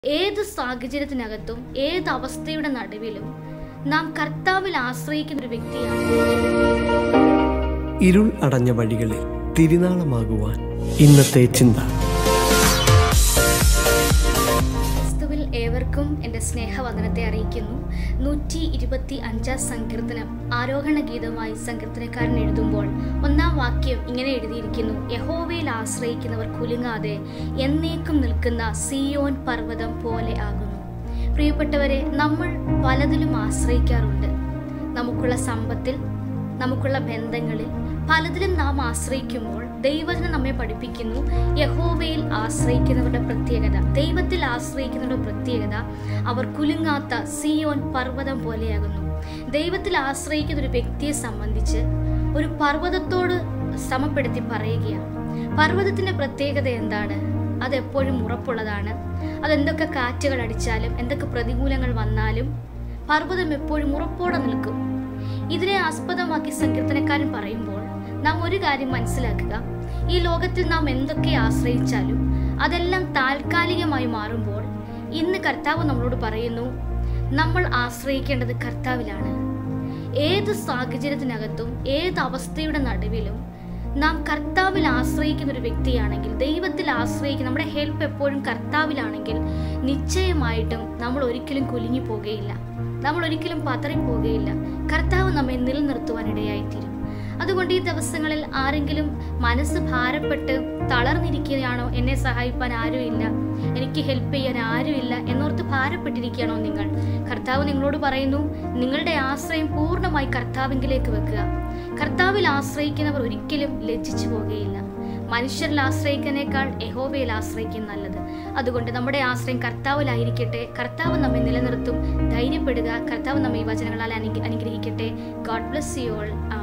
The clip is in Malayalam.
ഏത് സാഹചര്യത്തിനകത്തും ഏത് അവസ്ഥയുടെ നടുവിലും നാം കർത്താവിൽ ആശ്രയിക്കുന്ന ഒരു വ്യക്തിയാണ് ഇരുൾ അടഞ്ഞ വഴികളിൽ തിരുനാളമാകുവാൻ ഇന്നത്തെ ചിന്ത ക്രിസ്തുവിൽ ഏവർക്കും എൻ്റെ സ്നേഹവന്ദനത്തെ അറിയിക്കുന്നു നൂറ്റി ഇരുപത്തി അഞ്ചാം സങ്കീർത്തനം ആരോഹണ ഗീതമായി സങ്കീർത്തനക്കാരൻ എഴുതുമ്പോൾ ഒന്നാം വാക്യം ഇങ്ങനെ എഴുതിയിരിക്കുന്നു യഹോവയിൽ ആശ്രയിക്കുന്നവർ കുലുങ്ങാതെ എന്നേക്കും നിൽക്കുന്ന സിയോൻ പർവ്വതം പോലെ ആകുന്നു പ്രിയപ്പെട്ടവരെ നമ്മൾ പലതിലും ആശ്രയിക്കാറുണ്ട് നമുക്കുള്ള സമ്പത്തിൽ നമുക്കുള്ള ബന്ധങ്ങളിൽ പലതിലും നാം ആശ്രയിക്കുമ്പോൾ ദൈവജനം നമ്മെ പഠിപ്പിക്കുന്നു യഹോവയിൽ ആശ്രയിക്കുന്നവരുടെ പ്രത്യേകത ദൈവത്തിൽ ആശ്രയിക്കുന്നവരുടെ പ്രത്യേകത അവർ കുലുങ്ങാത്ത സിയോൻ പർവ്വതം പോലെയാകുന്നു ദൈവത്തിൽ ആശ്രയിക്കുന്ന ഒരു വ്യക്തിയെ സംബന്ധിച്ച് ഒരു പർവ്വതത്തോട് സമപ്പെടുത്തി പറയുകയാണ് പർവ്വതത്തിന്റെ പ്രത്യേകത എന്താണ് അത് എപ്പോഴും ഉറപ്പുള്ളതാണ് അതെന്തൊക്കെ കാറ്റുകൾ അടിച്ചാലും എന്തൊക്കെ പ്രതികൂലങ്ങൾ വന്നാലും പർവ്വതം എപ്പോഴും ഉറപ്പോടെ നിൽക്കും ഇതിനെ ആസ്പദമാക്കി സങ്കീർത്തനക്കാരൻ പറയുമ്പോൾ നാം ഒരു കാര്യം മനസ്സിലാക്കുക ഈ ലോകത്തിൽ നാം എന്തൊക്കെ ആശ്രയിച്ചാലും അതെല്ലാം താൽക്കാലികമായി മാറുമ്പോൾ ഇന്ന് കർത്താവ് നമ്മളോട് പറയുന്നു നമ്മൾ ആശ്രയിക്കേണ്ടത് കർത്താവിലാണ് ഏത് സാഹചര്യത്തിനകത്തും ഏത് അവസ്ഥയുടെ നടുവിലും നാം കർത്താവിൽ ആശ്രയിക്കുന്ന ഒരു വ്യക്തിയാണെങ്കിൽ ദൈവത്തിൽ ആശ്രയിക്കുന്ന നമ്മുടെ ഹെൽപ്പ് എപ്പോഴും കർത്താവിലാണെങ്കിൽ നിശ്ചയമായിട്ടും നമ്മൾ ഒരിക്കലും കുലുങ്ങി പോകുകയില്ല നമ്മൾ ഒരിക്കലും പതറിപ്പോകുകയില്ല കർത്താവ് നമ്മെ നിലനിർത്തുവാൻ ഇടയായിത്തീരും അതുകൊണ്ട് ഈ ദിവസങ്ങളിൽ ആരെങ്കിലും മനസ്സ് ഭാരപ്പെട്ട് തളർന്നിരിക്കുകയാണോ എന്നെ സഹായിപ്പാൻ ആരുമില്ല എനിക്ക് ഹെൽപ്പ് ചെയ്യാൻ ആരുമില്ല എന്നോർത്ത് ഭാരപ്പെട്ടിരിക്കുകയാണോ നിങ്ങൾ കർത്താവ് നിങ്ങളോട് പറയുന്നു നിങ്ങളുടെ ആശ്രയം പൂർണ്ണമായി കർത്താവിങ്കിലേക്ക് വെക്കുക കർത്താവിൽ ആശ്രയിക്കുന്നവർ ഒരിക്കലും ലജ്ജിച്ചു പോകുകയില്ല മനുഷ്യരിൽ ആശ്രയിക്കുന്നേക്കാൾ യഹോവയിൽ ആശ്രയിക്കും നല്ലത് അതുകൊണ്ട് നമ്മുടെ ആശ്രയം കർത്താവിലായിരിക്കട്ടെ കർത്താവ് നമ്മെ നിലനിർത്തും ധൈര്യപ്പെടുക കർത്താവ് നമ്മെ ഈ വചനങ്ങളാൽ അനു അനുഗ്രഹിക്കട്ടെ ഗോഡ് ബ്ലസ് യു ഓൾ